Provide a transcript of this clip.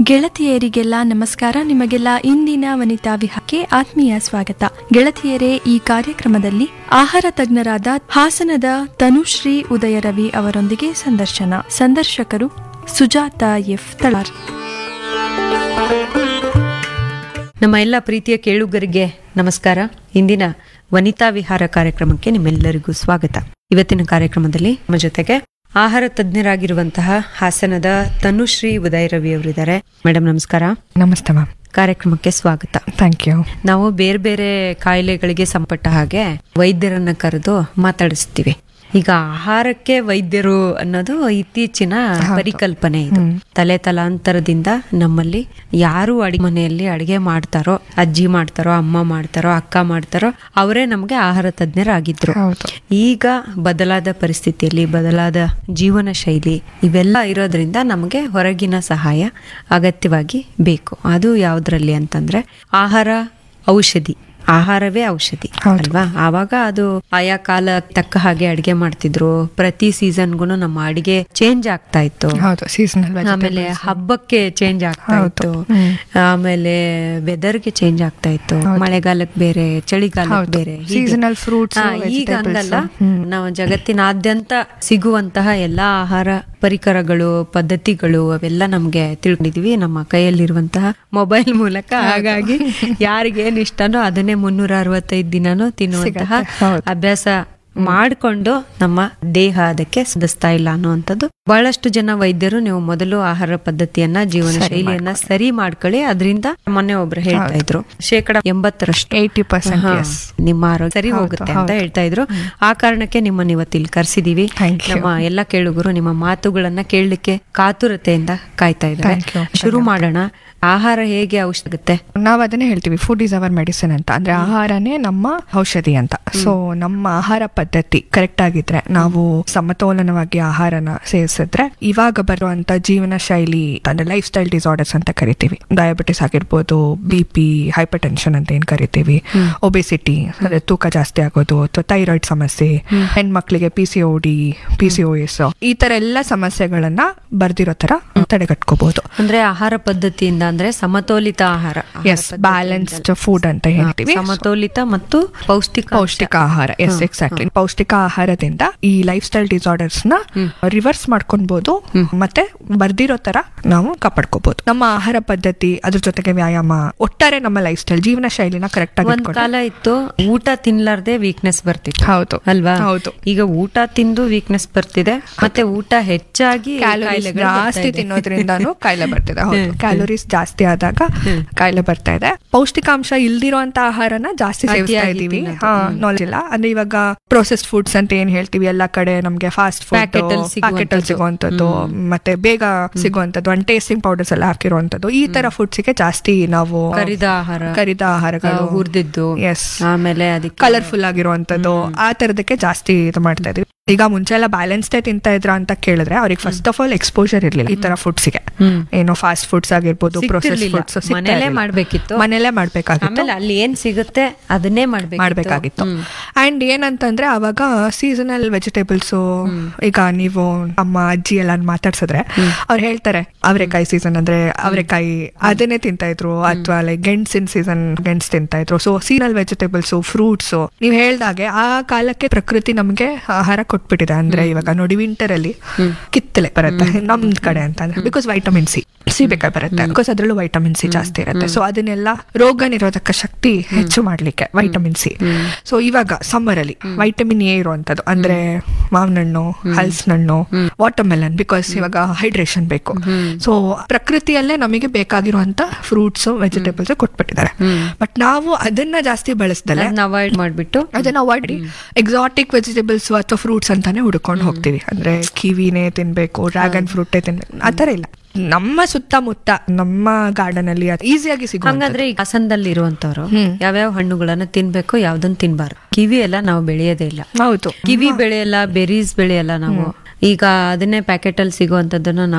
ಗೆಳತಿಯರಿಗೆಲ್ಲ ನಮಸ್ಕಾರ ನಿಮಗೆಲ್ಲ ಇಂದಿನ ವನಿತಾ ವಿಹಾರಕ್ಕೆ ಆತ್ಮೀಯ ಸ್ವಾಗತ ಗೆಳತಿಯರೇ ಈ ಕಾರ್ಯಕ್ರಮದಲ್ಲಿ ಆಹಾರ ತಜ್ಞರಾದ ಹಾಸನದ ತನುಶ್ರೀ ಉದಯರವಿ ಅವರೊಂದಿಗೆ ಸಂದರ್ಶನ ಸಂದರ್ಶಕರು ಸುಜಾತ ಎಫ್ ತಳಾರ್ ನಮ್ಮ ಎಲ್ಲ ಪ್ರೀತಿಯ ಕೇಳುಗರಿಗೆ ನಮಸ್ಕಾರ ಇಂದಿನ ವನಿತಾ ವಿಹಾರ ಕಾರ್ಯಕ್ರಮಕ್ಕೆ ನಿಮ್ಮೆಲ್ಲರಿಗೂ ಸ್ವಾಗತ ಇವತ್ತಿನ ಕಾರ್ಯಕ್ರಮದಲ್ಲಿ ನಮ್ಮ ಜೊತೆಗೆ ಆಹಾರ ತಜ್ಞರಾಗಿರುವಂತಹ ಹಾಸನದ ತನುಶ್ರೀ ಉದಯ ರವಿ ಅವರಿದ್ದಾರೆ ಮೇಡಮ್ ನಮಸ್ಕಾರ ನಮಸ್ತೆ ಮ್ಯಾಮ್ ಕಾರ್ಯಕ್ರಮಕ್ಕೆ ಸ್ವಾಗತ ಥ್ಯಾಂಕ್ ಯು ನಾವು ಬೇರೆ ಬೇರೆ ಕಾಯಿಲೆಗಳಿಗೆ ಸಂಪಟ್ಟ ಹಾಗೆ ವೈದ್ಯರನ್ನ ಕರೆದು ಮಾತಾಡಿಸ್ತೀವಿ ಈಗ ಆಹಾರಕ್ಕೆ ವೈದ್ಯರು ಅನ್ನೋದು ಇತ್ತೀಚಿನ ಪರಿಕಲ್ಪನೆ ಇದು ತಲೆ ತಲಾಂತರದಿಂದ ನಮ್ಮಲ್ಲಿ ಯಾರು ಅಡಿಗೆ ಮನೆಯಲ್ಲಿ ಅಡಿಗೆ ಮಾಡ್ತಾರೋ ಅಜ್ಜಿ ಮಾಡ್ತಾರೋ ಅಮ್ಮ ಮಾಡ್ತಾರೋ ಅಕ್ಕ ಮಾಡ್ತಾರೋ ಅವರೇ ನಮಗೆ ಆಹಾರ ತಜ್ಞರಾಗಿದ್ರು ಹೌದು ಈಗ ಬದಲಾದ ಪರಿಸ್ಥಿತಿಯಲ್ಲಿ ಬದಲಾದ ಜೀವನ ಶೈಲಿ ಇವೆಲ್ಲ ಇರೋದ್ರಿಂದ ನಮಗೆ ಹೊರಗಿನ ಸಹಾಯ ಅಗತ್ಯವಾಗಿ ಬೇಕು ಅದು ಯಾವ್ದ್ರಲ್ಲಿ ಅಂತಂದ್ರೆ ಆಹಾರ ಔಷಧಿ ಆಹಾರವೇ ಔಷಧಿ ಅಲ್ವಾ ಆವಾಗ ಅದು ಆಯಾ ಕಾಲ ತಕ್ಕ ಹಾಗೆ ಅಡಿಗೆ ಮಾಡ್ತಿದ್ರು ಪ್ರತಿ ಸೀಸನ್ಗೂ ನಮ್ಮ ಅಡಿಗೆ ಚೇಂಜ್ ಆಗ್ತಾ ಇತ್ತು ಹೌದು ಸೀಸನಲ್ ಆಮೇಲೆ ಹಬ್ಬಕ್ಕೆ ಚೇಂಜ್ ಆಗ್ತಾ ಇತ್ತು ಆಮೇಲೆ ವೆದರ್ಗೆ ಚೇಂಜ್ ಆಗ್ತಾ ಇತ್ತು ಮಳೆಗಾಲಕ್ಕೆ ಬೇರೆ ಚಳಿಗಾಲಕ್ಕೆ ಬೇರೆ ಹೀಗೆ. Seasonal fruits, ಹಾ, ಈಗ ಹಂಗಲ್ಲ ನಾವು ಜಗತ್ತಿನಾದ್ಯಂತ ಸಿಗುವಂತಹ ಎಲ್ಲಾ ಆಹಾರ ಪರಿಕರಗಳು ಪದ್ಧತಿಗಳು ಅವೆಲ್ಲ ನಮ್ಗೆ ತಿಳ್ಕೊಂಡಿದೀವಿ ನಮ್ಮ ಕೈಯಲ್ಲಿರುವಂತಹ ಮೊಬೈಲ್ ಮೂಲಕ ಹಾಗಾಗಿ ಯಾರಿಗೇನ್ ಇಷ್ಟನೋ ಅದನ್ನೇ ಮುನ್ನೂರ ಅರವತ್ತೈದು ದಿನನೂ ತಿನ್ನುವಂತಹ ಅಭ್ಯಾಸ ಮಾಡಿಕೊಂಡು ನಮ್ಮ ದೇಹ ಅದಕ್ಕೆ ಸದಿಸ್ತಾ ಇಲ್ಲ ಅನ್ನುವಂಥದ್ದು ಬಹಳಷ್ಟು ಜನ ವೈದ್ಯರು ನೀವು ಮೊದಲು ಆಹಾರ ಪದ್ಧತಿಯನ್ನ ಜೀವನ ಶೈಲಿಯನ್ನ ಸರಿ ಮಾಡ್ಕೊಳ್ಳಿ ಅದರಿಂದ ಮೊನ್ನೆ ಒಬ್ರು ಹೇಳ್ತಾ ಇದ್ರು ಶೇಕಡ ಎಂಬತ್ತರಷ್ಟು ಏಯ್ಟಿ ಪರ್ಸೆಂಟ್ ಹಾ, ನಿಮ್ಮ ಆರೋಗ್ಯ ಸರಿ ಹೋಗುತ್ತೆ ಅಂತ ಹೇಳ್ತಾ ಇದ್ರು ಆ ಕಾರಣಕ್ಕೆ ನಿಮ್ಮನ್ನ ಇವತ್ತು ಇಲ್ಲಿ ಕರೆಸಿದೀವಿ Thank you. ನಮ್ಮ ಎಲ್ಲ ಕೇಳುಗರು ನಿಮ್ಮ ಮಾತುಗಳನ್ನ ಕೇಳಲಿಕ್ಕೆ ಕಾತುರತೆಯಿಂದ ಕಾಯ್ತಾ ಇದ್ದಾರೆ Thank you. ಶುರು ಮಾಡೋಣ ಆಹಾರ ಹೇಗೆ ಔಷಧ ಆಗುತ್ತೆ ನಾವ್ ಅದನ್ನೇ ಹೇಳ್ತೀವಿ ಫುಡ್ ಇಸ್ ಅವರ್ ಮೆಡಿಸಿನ್ ಅಂತ ಅಂದ್ರೆ ಆಹಾರನೇ ನಮ್ಮ ಔಷಧಿ ಅಂತ ಸೊ ನಮ್ಮ ಆಹಾರ ಪದ್ಧತಿ ಕರೆಕ್ಟ್ ಆಗಿದ್ರೆ ನಾವು ಸಮತೋಲನವಾಗಿ ಆಹಾರನ ಸೇವಿಸಿದ್ರೆ ಇವಾಗ ಬರುವಂತ ಜೀವನ ಶೈಲಿ ಅಂದ್ರೆ ಲೈಫ್ ಸ್ಟೈಲ್ ಡಿಸಾರ್ಡರ್ಸ್ ಅಂತ ಕರಿತೀವಿ ಡಯಾಬಿಟಿಸ್ ಆಗಿರ್ಬೋದು ಬಿ ಪಿ ಹೈಪರ್ ಟೆನ್ಷನ್ ಅಂತ ಏನ್ ಕರಿತೀವಿ ಒಬೆಸಿಟಿ ಅಂದ್ರೆ ತೂಕ ಜಾಸ್ತಿ ಆಗೋದು ಅಥವಾ ಥೈರಾಯ್ಡ್ ಸಮಸ್ಯೆ ಹೆಣ್ಮಕ್ಳಿಗೆ P C O D P C O S ಈ ತರ ಎಲ್ಲ ಸಮಸ್ಯೆಗಳನ್ನ ಬರ್ದಿರೋ ತರ ತಡೆಗಟ್ಕೋಬಹುದು ಅಂದ್ರೆ ಆಹಾರ ಪದ್ಧತಿಯಿಂದ ಅಂದ್ರೆ ಸಮತೋಲಿತ ಆಹಾರ ಆಹಾರ ಎಸ್ ಬ್ಯಾಲೆನ್ಸ್ಡ್ ಫುಡ್ ಅಂತ ಹೇಳ್ತೀವಿ ಸಮತೋಲಿತ ಮತ್ತು ಪೌಷ್ಟಿಕ ಪೌಷ್ಟಿಕ ಆಹಾರ ಎಸ್ ಎಕ್ಸಾಕ್ಟ್ಲಿ ಪೌಷ್ಟಿಕ ಆಹಾರದಿಂದ ಈ ಲೈಫ್ ಸ್ಟೈಲ್ ಡಿಸಾರ್ಡರ್ಸ್ ನ ರಿವರ್ಸ್ ಮಾಡ್ಕೊಬಹುದು ಮತ್ತೆ ಬರ್ದಿರೋ ತರ ನಾವು ಕಾಪಾಡ್ಕೋಬಹುದು ನಮ್ಮ ಆಹಾರ ಪದ್ಧತಿ ಅದ್ರ ಜೊತೆಗೆ ವ್ಯಾಯಾಮ ಒಟ್ಟಾರೆ ನಮ್ಮ ಲೈಫ್ ಸ್ಟೈಲ್ ಜೀವನ ಶೈಲಿನ ಕರೆಕ್ಟ್ ಆಗಿ ಒಂದ್ ಇಟ್ಕೊಂಡ್ರೆ- ಕಾಲ ಇತ್ತು ಊಟ ತಿನ್ಲಾರ್ದೆ ವೀಕ್ನೆಸ್ ಬರ್ತಿತ್ತು ಹೌದು ಅಲ್ವಾ ಹೌದು ಈಗ ಊಟ ತಿಂದು ವೀಕ್ನೆಸ್ ಬರ್ತಿದೆ ಮತ್ತೆ ಊಟ ಹೆಚ್ಚಾಗಿ ಕ್ಯಾಲೋರೀಸ್ ಕಾಯಿಲೆಗಳು ಬರ್ತಾ ಜಾಸ್ತಿ ಇದೆ. ತಿನ್ನೋದ್ರಿಂದಾನು ಕಾಯಿಲೆ ಬರ್ತಿದೆ ಹೌದು ಕ್ಯಾಲೋರೀಸ್ ಜಾಸ್ತಿ ಆದಾಗ ಕಾಯಿಲೆ ಬರ್ತಾ ಇದೆ ಪೌಷ್ಟಿಕಾಂಶ ಇಲ್ದಿರೋಂತ ಆಹಾರನ ಜಾಸ್ತಿ ಸೇವಿಸ್ತಾ ಅತಿಯಾಗಿ ಇದೀವಿ ತಿನ್ನೋದು. ಹಾ ನಾಲೆಜ್ ಇಲ್ಲ ಅಂದ್ರೆ ಇವಾಗ ಪ್ರೊಸೆಸ್ಡ್ ಫುಡ್ಸ್ ಅಂತ ಏನ್ ಹೇಳ್ತೀವಿ ಎಲ್ಲಾ ಕಡೆ ನಮ್ಗೆ ಫಾಸ್ಟ್ ಫುಡ್ Packet ಅಲ್ಲಿ ಪ್ಯಾಕೆಟ್ ಅಲ್ಲಿ ಸಿಗುವಂತದ್ದು ಮತ್ತೆ ಬೇಗ ಸಿಗುವಂತದ್ದು ಅಂಡ್ ಟೇಸ್ಟಿಂಗ್ ಪೌಡರ್ಸ್ ಎಲ್ಲ ಹಾಕಿರುವಂತದ್ದು ಈ ತರ ಫುಡ್ಸ್ಗೆ ಜಾಸ್ತಿ ನಾವು ಕರಿದ ಆಹಾರ ಕರಿದ ಆಹಾರಗಳು ಹುರಿದಿದ್ದು ಎಸ್ ಆಮೇಲೆ ಅದಕ್ಕೆ ಕಲರ್ಫುಲ್ ಆಗಿರುವಂತದ್ದು ಆ ತರದಕ್ಕೆ ಜಾಸ್ತಿ ಇದು ಮಾಡ್ತಾ ಇದೀವಿ ಈಗ ಮುಂಚೆ ಎಲ್ಲ ಬ್ಯಾಲೆನ್ಸ್ಡೇ ತಿಂತಾ ಇದ್ರ ಅಂತ ಕೇಳಿದ್ರೆ ಅವ್ರಿಗೆ ಫಸ್ಟ್ ಆಫ್ ಆಲ್ ಎಕ್ಸ್ಪೋಜರ್ ಇರ್ಲಿಲ್ಲ ಈ ತರ ಫುಡ್ಸ್ಗೆ ಹ್ಮ್. ಏನೋ ಫಾಸ್ಟ್ ಫುಡ್ಸ್ ಆಗಿರ್ಬೋದು ಪ್ರೊಸೆಸ್ ಸಿಗ್ತಿರ್ಲಿಲ್ಲ. ಫುಡ್ಸ್ ಮನೇಲೇ ಮಾಡ್ಬೇಕಿತ್ತು. ಮನೇಲೆ ಮಾಡ್ಬೇಕಾಗಿತ್ತು ಆಮೇಲೆ ಅಲ್ಲಿ ಏನ್ ಸಿಗುತ್ತೆ ಅದನ್ನೇ ಮಾಡ್ಬೇಕು ಮಾಡ್ಬೇಕಾಗಿತ್ತು ಅಂಡ್ ಏನಂತಂದ್ರೆ ಅವಾಗ ಸೀಸನಲ್ ವೆಜಿಟೇಬಲ್ಸ್ ಈಗ ನೀವು ಅಮ್ಮ ಅಜ್ಜಿ ಎಲ್ಲ ಮಾತಾಡ್ಸಿದ್ರೆ ಅವ್ರು ಹೇಳ್ತಾರೆ ಅವರೆಕಾಯಿ ಸೀಸನ್ ಅಂದ್ರೆ ಅವರೆಕಾಯಿ ಅದನ್ನೇ ತಿಂತಾ ಇದ್ರು ಅಥವಾ ಲೈಕ್ ಗೆಣಸಿನ ಸೀಸನ್ ಗೆಣಸ್ ತಿಂತಾ ಇದ್ರು ಸೊ ಸೀಸನಲ್ ವೆಜಿಟೇಬಲ್ಸ್ ಫ್ರೂಟ್ಸ್ ನೀವ್ ಹೇಳ್ದಾಗೆ ಆ ಕಾಲಕ್ಕೆ ಪ್ರಕೃತಿ ನಮ್ಗೆ ಆಹಾರ ಕೊಟ್ಬಿಟ್ಟಿದೆ ಅಂದ್ರೆ ಇವಾಗ ನೋಡಿ ವಿಂಟರ್ ಅಲ್ಲಿ ಕಿತ್ತಲೆ ಬರುತ್ತೆ ನಮ್ ಕಡೆ ಅಂತ ಅಂದ್ರೆ ಬಿಕಾಸ್ ವೈಟಮಿನ್ ಸಿ ಸೀಬೆಕಾಯಿ ಬರುತ್ತೆ ಬಿಕಾಸ್ ಅದ್ರಲ್ಲೂ ವೈಟಮಿನ್ ಸಿ ಜಾಸ್ತಿ ಇರುತ್ತೆ ಸೊ ಅದನ್ನೆಲ್ಲ ರೋಗ ನಿರೋಧಕ ಶಕ್ತಿ ಹೆಚ್ಚು ಮಾಡ್ಲಿಕ್ಕೆ ವೈಟಮಿನ್ ಸಿ ಸೊ ಇವಾಗ ಸಮ್ಮರ್ ಅಲ್ಲಿ ವೈಟಮಿನ್ ಎ ಇರುವಂತದ್ದು ಅಂದ್ರೆ ಮಾವಿನ ಹಣ್ಣು ಹಲ್ಸಿನಣ್ಣು ವಾಟರ್ ಮೆಲನ್ ಬಿಕಾಸ್ ಇವಾಗ ಹೈಡ್ರೇಷನ್ ಬೇಕು ಸೊ ಪ್ರಕೃತಿಯಲ್ಲೇ ನಮಗೆ ಬೇಕಾಗಿರುವಂತ ಫ್ರೂಟ್ಸ್ ವೆಜಿಟೇಬಲ್ಸ್ ಕೊಟ್ಬಿಟ್ಟಿದ್ದಾರೆ ಬಟ್ ನಾವು ಅದನ್ನ ಜಾಸ್ತಿ ಬಳಸ್ದಲೆ ಅದನ್ನ ಅವಾಯ್ಡ್ ಮಾಡ್ಬಿಟ್ಟು ಅದನ್ನ ಅವಾಯ್ಡ್ ಎಕ್ಸಾಟಿಕ್ ವೆಜಿಟೇಬಲ್ಸ್ ಅಥವಾ ಫ್ರೂಟ್ಸ್ ಅಂತಾನೆ ಹುಡ್ಕೊಂಡು ಹೋಗ್ತೀವಿ ಅಂದ್ರೆ ಕಿವಿನೇ ತಿನ್ಬೇಕು ಡ್ರ್ಯಾಗನ್ ಫ್ರೂಟೇ ತಿನ್ಬೇಕು ಆತರ ಇಲ್ಲ ನಮ್ಮ ಸುತ್ತಮುತ್ತ ನಮ್ಮ ಗಾರ್ಡನ್ ಅಲ್ಲಿ ಈಸಿಯಾಗಿ ಸಿಗೋ ಹಂಗಾದ್ರೆ ಈ ಹಾಸನದಲ್ಲಿ ಇರುವಂತವ್ರು ಯಾವ್ಯಾವ ಹಣ್ಣುಗಳನ್ನ ತಿನ್ಬೇಕು ಯಾವ್ದನ್ನ ತಿನ್ಬಾರ್ದು ಕಿವಿ ಎಲ್ಲ ನಾವು ಬೆಳೆಯೋದೇ ಇಲ್ಲ ಹೌದು ಕಿವಿ ಬೆಳೆಯಲ್ಲ ಬೆರೀಸ್ ಬೆಳೆಯಲ್ಲ ನಾವು ಈಗ ಅದನ್ನೇ ಪ್ಯಾಕೆಟ್ ಅಲ್ಲಿ ಸಿಗುವಂತದ್ದನ್ನ